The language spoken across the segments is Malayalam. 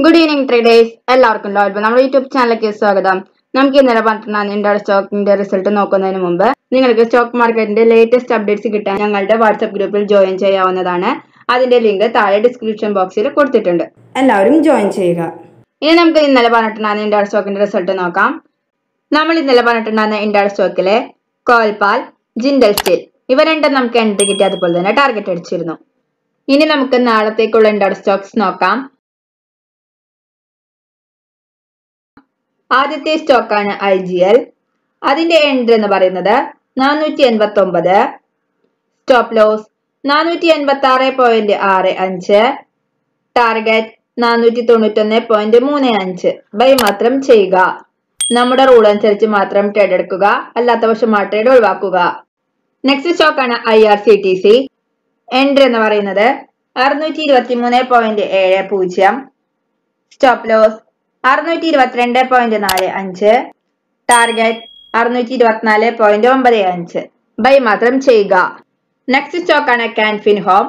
ഗുഡ് ഈവനിങ് ട്രേഡേഴ്സ് എല്ലാവർക്കും ലോൽബ് നമ്മുടെ യൂട്യൂബ് ചാനലിലേക്ക് സ്വാഗതം നമുക്ക് ഇന്നലെ പറഞ്ഞിട്ടുള്ള ഇന്ത്യയുടെ സ്റ്റോക്കിന്റെ റിസൾട്ട് നോക്കുന്നതിന് മുമ്പ് നിങ്ങൾക്ക് സ്റ്റോക്ക് മാർക്കറ്റിന്റെ ലേറ്റസ്റ്റ് അപ്ഡേറ്റ്സ് കിട്ടാൻ ഞങ്ങളുടെ വാട്സ്ആപ്പ് ഗ്രൂപ്പിൽ ജോയിൻ ചെയ്യാവുന്നതാണ് അതിന്റെ ലിങ്ക് താഴെ ഡിസ്ക്രിപ്ഷൻ ബോക്സിൽ കൊടുത്തിട്ടുണ്ട് എല്ലാവരും ജോയിൻ ചെയ്യുക ഇനി നമുക്ക് ഇന്നലെ പറഞ്ഞിട്ടുണ്ടായിരുന്ന ഇന്ത്യയുടെ സ്റ്റോക്കിന്റെ റിസൾട്ട് നോക്കാം നമ്മൾ ഇന്നലെ പറഞ്ഞിട്ടുണ്ടായിരുന്ന ഇന്ത്യയുടെ സ്റ്റോക്കിലെ കോൽപാൽ ജിൻഡൽ സ്റ്റീൽ ഇവ രണ്ടും നമുക്ക് എൻട്രി കിട്ടി അതുപോലെ തന്നെ ടാർഗറ്റ് അടിച്ചിരുന്നു ഇനി നമുക്ക് നാളത്തേക്കുള്ള ഇന്ത്യയുടെ സ്റ്റോക്സ് നോക്കാം ആദ്യത്തെ സ്റ്റോക്കാണ് ഐ ജി എൽ അതിന്റെ എൻട്രി എന്ന് പറയുന്നത് നാനൂറ്റി എൺപത്തി ഒമ്പത് സ്റ്റോപ്പ് ലോസ് നാനൂറ്റി എൺപത്തി ആറ് പോയിന്റ് ആറ് അഞ്ച് ടാർഗറ്റ് നാനൂറ്റി തൊണ്ണൂറ്റൊന്ന് പോയിന്റ് മൂന്ന് അഞ്ച് ബൈ മാത്രം ചെയ്യുക നമ്മുടെ റൂൾ അനുസരിച്ച് മാത്രം ട്രേഡ് എടുക്കുക അല്ലാത്ത പക്ഷം ആ ട്രേഡ് ഒഴിവാക്കുക നെക്സ്റ്റ് സ്റ്റോക്കാണ് I R C T C entry എന്ന് പറയുന്നത് അറുന്നൂറ്റി ഇരുപത്തി മൂന്ന് പോയിന്റ് ഏഴ് പൂജ്യം സ്റ്റോപ്പ് ലോസ് അറുന്നൂറ്റി ഇരുപത്തിരണ്ട് പോയിന്റ് നാല് അഞ്ച് ടാർഗറ്റ് അറുന്നൂറ്റി ഇരുപത്തിനാല് പോയിന്റ് ഒമ്പത് അഞ്ച് ബൈ മാത്രം ചെയ്യുക നെക്സ്റ്റ് സ്റ്റോക്കാണ് കാൻഫിൻ ഹോം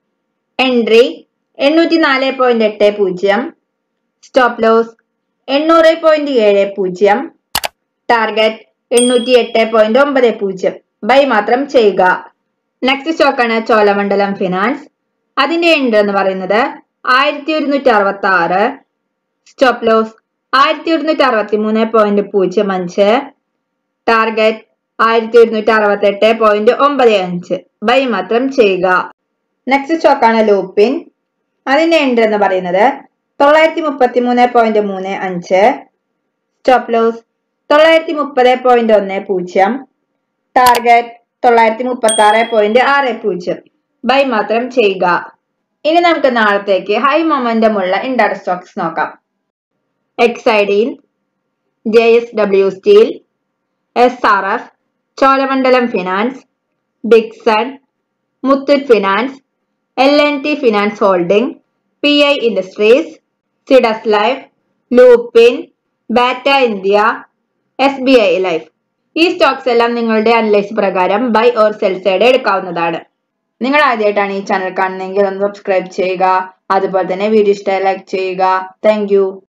എൻട്രി എണ്ണൂറ്റി നാല് പോയിന്റ് എട്ട് പൂജ്യം സ്റ്റോപ്പ് ലോസ് എണ്ണൂറ് പോയിന്റ് ഏഴ് പൂജ്യം ടാർഗറ്റ് എണ്ണൂറ്റി എട്ട് പോയിന്റ് ഒമ്പത് പൂജ്യം ബൈ മാത്രം ചെയ്യുക നെക്സ്റ്റ് സ്റ്റോക്കാണ് ചോളമണ്ഡലം ഫിനാൻസ് അതിന്റെ എൻട്രി എന്ന് പറയുന്നത് ആയിരത്തി ഒരുന്നൂറ്റി അറുപത്തി ആറ് സ്റ്റോപ്പ് ലോസ് ആയിരത്തി ഒരുന്നൂറ്റി അറുപത്തി മൂന്ന് പോയിന്റ് പൂജ്യം അഞ്ച് ടാർഗറ്റ് ആയിരത്തി ഒരുന്നൂറ്റി അറുപത്തി എട്ട് പോയിന്റ് ഒമ്പത് അഞ്ച് ബൈ മാത്രം ചെയ്യുക നെക്സ്റ്റ് സ്റ്റോക്കാണ് ലൂപ്പിൻ അതിന്റെ എൻട്രി എന്ന് പറയുന്നത് തൊള്ളായിരത്തി മുപ്പത്തി മൂന്ന് പോയിന്റ് മൂന്ന് അഞ്ച് സ്റ്റോപ്പ് ലോസ് തൊള്ളായിരത്തി മുപ്പത് പോയിന്റ് ഒന്ന് പൂജ്യം ടാർഗറ്റ് തൊള്ളായിരത്തി മുപ്പത്തി ആറ് പോയിന്റ് ആറ് പൂജ്യം ബൈ മാത്രം ചെയ്യുക ഇനി നമുക്ക് നാളത്തേക്ക് ഹൈ മൊമെന്റം ഉള്ള ഇൻഡർ സ്റ്റോക്സ് നോക്കാം എക്സൈഡീൻ J S W steel S R F Cholamandalam finance Dixon Muthoot finance L N T finance holding P I industries Zydus life Lupin Bata India S B I life ഈ സ്റ്റോക്സ് എല്ലാം നിങ്ങളുടെ അനലൈസ് പ്രകാരം ബൈ ഓർ സെൽ സൈഡ് എടുക്കാവുന്നതാണ് നിങ്ങൾ ആദ്യമായിട്ടാണ് ഈ ചാനൽ കാണുന്നതെങ്കിൽ ഒന്ന് സബ്സ്ക്രൈബ് ചെയ്യുക അതുപോലെ തന്നെ വീഡിയോ ഇഷ്ടമായി ലൈക്ക് ചെയ്യുക താങ്ക്